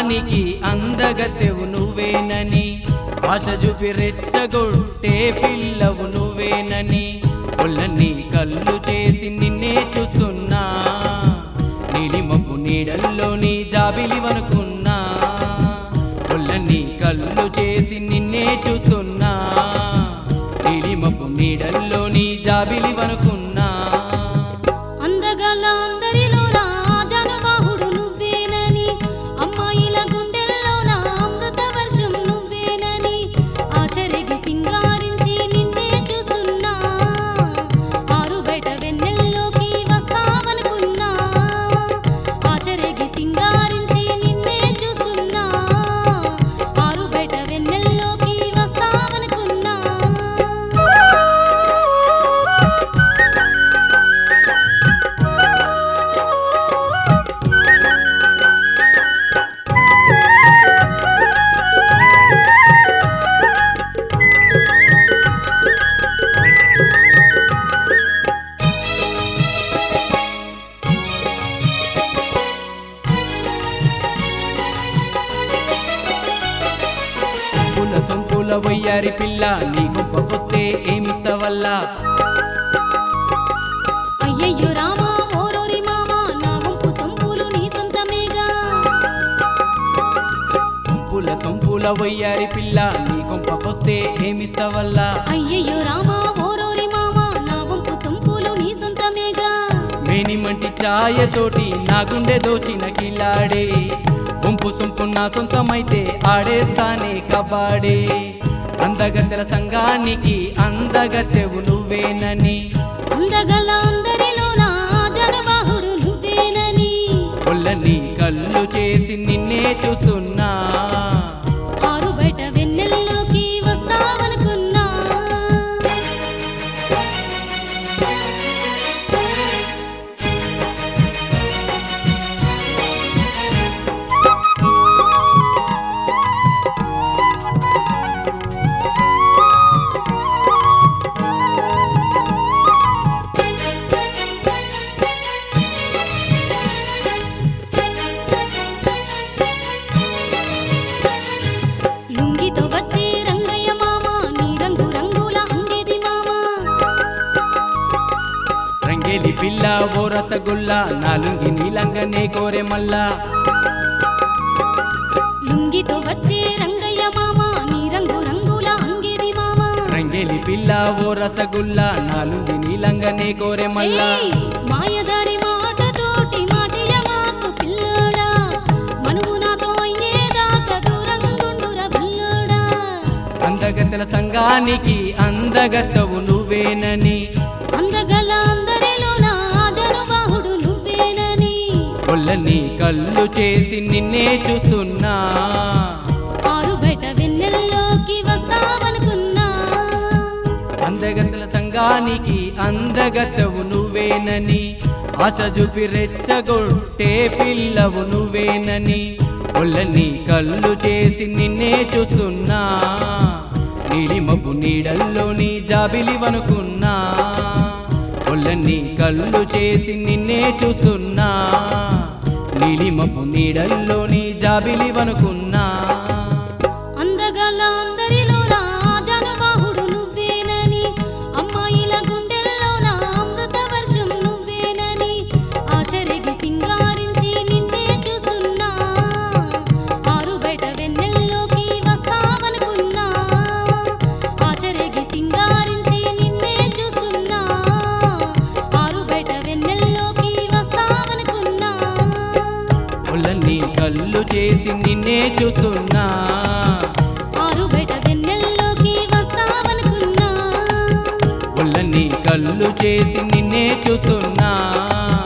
సంఘానికి అందగతెవు నువ్వేనని ఆశ చూపి రెచ్చగొట్టే పిల్లవు నువ్వేనని ఒళ్ళని కళ్ళు చేసి నిన్నే చూస్తున్నా నీలిమప్పు నీడల్లోని జాబిలివనుకున్నా ఒళ్ళని కళ్ళు చేసి నిన్నే చూస్తున్నా నీలిమప్పు నీడల్లోని జాబిలివనుకున్నా అందగల అందరిలో నా జనవాహుడు నువ్వేనని అమ్మాయిల గుండెల్లో నా అమృత వర్షం నువ్వేనని ఆశరెగి సింగారించి నిన్నే చూస్తున్నా ఆరు బయట వెన్నెల్లోకి వస్తావనుకున్నా ఆశరెగి సింగారించి నిన్నే చూస్తున్నా ఆరు బయట వెన్నెల్లోకి వస్తావనుకున్నా పుల సొంపుల వయ్యారి పిల్ల నీ గొప్ప పొస్తే ఏమిస్తవల్లా అయ్యయ్యో రామా ఓరోరి మామా నా వంపు సొంపులు నీ సొంతమేగా పుల సొంపుల వయ్యారి పిల్ల నీ గొప్ప పొస్తే ఏమిస్తవల్లా అయ్యయ్యో రామా ఓరోరి మామా నా వంపు సొంపులు నీ సొంతమేగా మేనిమంటి ఛాయతోటి నా గుండె దోచిన కిలాడే వంపు సొంపు నా సొంతమైతే ఆడేస్తానే కబాడే అందగత్తెల సంఘానికి అందగత్తెవు నువ్వేనని అందగల అందరిలో నా జనవాహుడు నువ్వేనని ఒళ్ళని కళ్ళు చేసి నిన్నే చూస్తున్నా ఆరు బయట వెన్నెల్లోకి వస్తావనుకున్నా లుంగితో వచ్చే రంగయ్య మామ నీ రంగు రంగుల అంగేది మామ రంగేలి పిల్ల ఓ రసగుల్ల నాలుంగి నీలంగనే కోరె మల్లా లుంగితో వచ్చే రంగయ్య మామ నీ రంగు రంగుల అంగేది మామ రంగేలి పిల్ల ఓ రసగుల్ల నాలుంగి నీలంగనే కోరె మల్లా ఏయ్, మాయదారి మాటతోటి మాటియ మాకు పిల్లోడా మనువు నాతో అయ్యేదాకా దూరంగుండుర పిల్లోడా అందగత్తెల సంఘానికి అందగత్తవు నువ్వేనని అందగల అందరిలో నా జనుబాహుడు నువ్వేనని ఒళ్ళని కళ్ళు చేసి నిన్నే చూస్తున్నా ఆరు బయట వెన్నెల్లోకి వస్తావనుకున్నా అందగత్తెల సంఘానికి అందగత్తవు నువ్వేనని ఆశ చూపి రెచ్చగొట్టే పిల్లవు నువ్వేనని ఒళ్ళని కళ్ళు చేసి నిన్నే చూస్తున్నా నీలిమబ్బు నీడల్లోని జాబిలివనుకున్నా ఒళ్ళని కళ్ళు చేసి నిన్నే చూస్తున్నా నీలిమబ్బు నీడల్లోని జాబిలివనుకున్నా అందగల అందరిలో నా జనవాహుడు నువ్వేనని అమ్మాయిల గుండెల్లో నా అమృత వర్షం నువ్వేనని ఆశరెగి సింగారించి నిన్నే చూస్తున్నా ఆరు బయట వెన్నెల్లోకి వస్తావనుకున్నా ఆశరెగి సింగారించి నిన్నే చూస్తున్నా ఆరు బయట వెన్నెల్లోకి వస్తావనుకున్నా ఒళ్ళని కళ్ళు చేసి నిన్నే చూస్తున్నా ఆరు బయట వెన్నెల్లోకి వస్తావనుకున్నా ఒళ్ళని కళ్ళు చేసి నిన్నే చూస్తున్నా